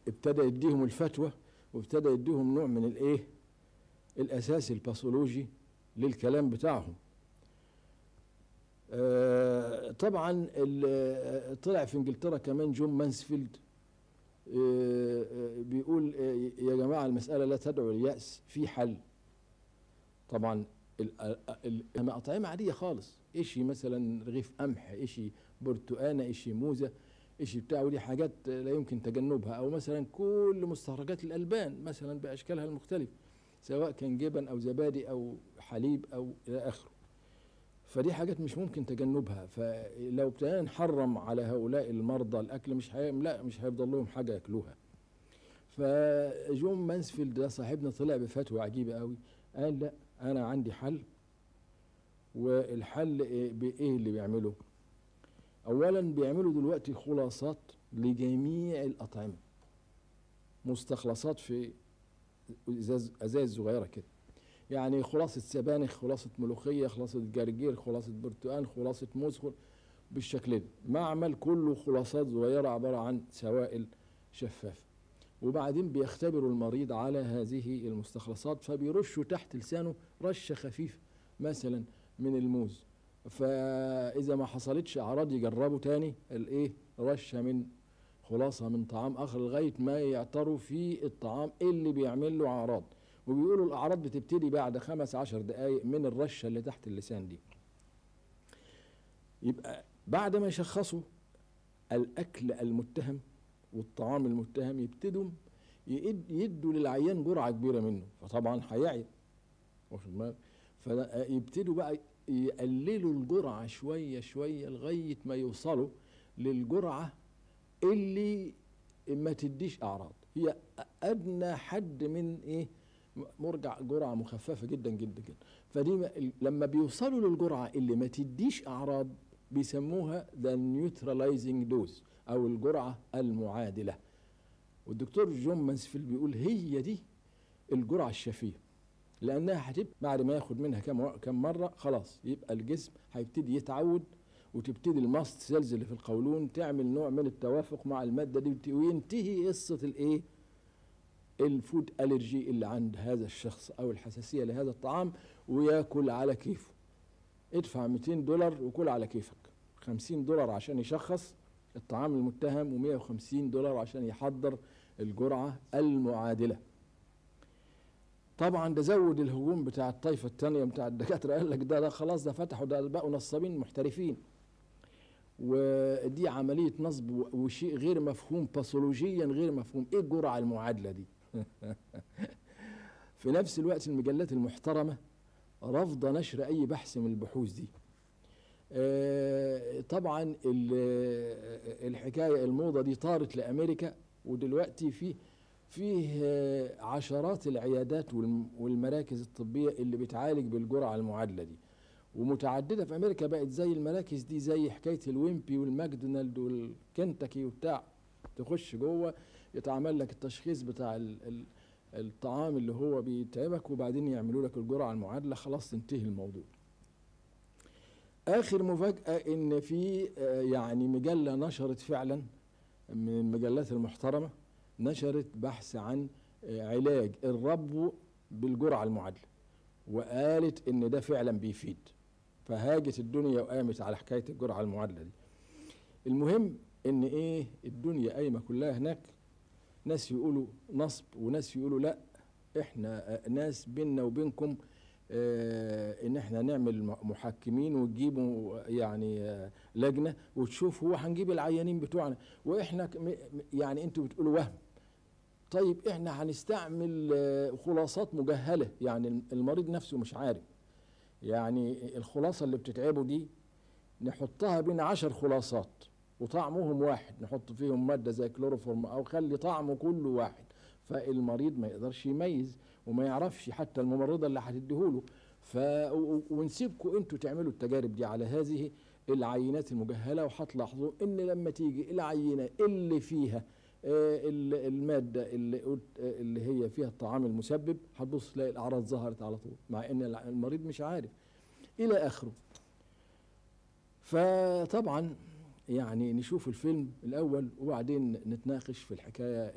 ابتدى يديهم الفتوى وابتدى يديهم نوع من الايه الاساس الباثولوجي للكلام بتاعهم آه، طبعا ال- طلع في انجلترا كمان جون مانسفيلد آه، آه، بيقول آه، يا جماعه المساله لا تدعو للياس في حل طبعا ال- ال- ال- اطعمه عاديه خالص اشي مثلا رغيف قمح اشي برتقانه اشي موزه اشي بتاع ودي حاجات لا يمكن تجنبها او مثلا كل مستخرجات الالبان مثلا باشكالها المختلفه سواء كان جبن او زبادي او حليب او الى اخره فدي حاجات مش ممكن تجنبها فلو ابتدينا نحرم على هؤلاء المرضى الاكل مش هي... لا مش هيفضل لهم حاجه ياكلوها فجون مانسفيلد ده صاحبنا طلع بفتوى عجيبه قوي قال لا انا عندي حل والحل إيه بايه اللي بيعمله اولا بيعملوا دلوقتي خلاصات لجميع الاطعمه مستخلصات في ازاز ازاز صغيره كده يعني خلاصه سبانخ خلاصه ملوخيه خلاصه جرجير خلاصه برتقال خلاصه موز خل- بالشكل ده معمل كله خلاصات صغيره عباره عن سوائل شفافه وبعدين بيختبروا المريض على هذه المستخلصات فبيرشوا تحت لسانه رشه خفيفه مثلا من الموز فاذا ما حصلتش اعراض يجربوا تاني الايه رشه من خلاصه من طعام اخر لغايه ما يعتروا في الطعام اللي بيعمل له اعراض وبيقولوا الاعراض بتبتدي بعد خمس عشر دقائق من الرشه اللي تحت اللسان دي يبقى بعد ما يشخصوا الاكل المتهم والطعام المتهم يبتدوا يد- يدوا للعيان جرعه كبيره منه فطبعا هيعيا واخد بالك فيبتدوا بقى يقللوا الجرعه شويه شويه لغايه ما يوصلوا للجرعه اللي ما تديش اعراض هي ادنى حد من ايه مرجع جرعه مخففه جدا جدا جدا فدي ما- لما بيوصلوا للجرعه اللي ما تديش اعراض بيسموها ذا نيوتراليزنج دوز او الجرعه المعادله والدكتور جون مانسفيلد بيقول هي دي الجرعه الشفيه لانها هتبقى بعد ما ياخد منها كم كم مره خلاص يبقى الجسم هيبتدي يتعود وتبتدي الماست سيلز اللي في القولون تعمل نوع من التوافق مع الماده دي وينتهي قصه الايه الفود الرجي اللي عند هذا الشخص او الحساسيه لهذا الطعام وياكل على كيفه ادفع 200 دولار وكل على كيفك 50 دولار عشان يشخص الطعام المتهم و150 دولار عشان يحضر الجرعه المعادله طبعا ده زود الهجوم بتاع الطائفه الثانيه بتاع الدكاتره قال لك ده, ده خلاص ده فتحوا ده بقوا نصابين محترفين ودي عمليه نصب و- وشيء غير مفهوم باثولوجيا غير مفهوم ايه الجرعه المعادله دي في نفس الوقت المجلات المحترمه رافضه نشر اي بحث من البحوث دي آه، طبعا ال- الحكايه الموضه دي طارت لامريكا ودلوقتي في فيه آه، عشرات العيادات والم- والمراكز الطبيه اللي بتعالج بالجرعه المعادله دي ومتعدده في امريكا بقت زي المراكز دي زي حكايه الويمبي والماكدونالد والكنتاكي وبتاع تخش جوه يتعمل لك التشخيص بتاع ال ال الطعام اللي هو بيتعبك وبعدين يعملوا لك الجرعه المعادله خلاص تنتهي الموضوع اخر مفاجاه ان في آه، يعني مجله نشرت فعلا من المجلات المحترمه نشرت بحث عن آه، علاج الربو بالجرعه المعادله وقالت ان ده فعلا بيفيد فهاجت الدنيا وقامت على حكايه الجرعه المعادله دي المهم ان ايه الدنيا قايمه كلها هناك ناس يقولوا نصب وناس يقولوا لا احنا آه، ناس بيننا وبينكم آه، ان احنا نعمل م- محكمين وتجيبوا يعني آه، لجنه وتشوف هو هنجيب العيانين بتوعنا واحنا ك- م- م- يعني انتوا بتقولوا وهم طيب احنا هنستعمل آه، خلاصات مجهله يعني المريض نفسه مش عارف يعني الخلاصه اللي بتتعبه دي نحطها بين عشر خلاصات وطعمهم واحد نحط فيهم مادة زي كلوروفورم أو خلي طعمه كله واحد فالمريض ما يقدرش يميز وما يعرفش حتى الممرضة اللي هتديهوله ف و- ونسيبكم انتوا تعملوا التجارب دي على هذه العينات المجهلة وهتلاحظوا ان لما تيجي العينة اللي فيها آه، ال- المادة اللي, قلت- آه، اللي هي فيها الطعام المسبب هتبص تلاقي الأعراض ظهرت على طول مع ان الع- المريض مش عارف إلى آخره فطبعا يعني نشوف الفيلم الأول وبعدين نتناقش في الحكاية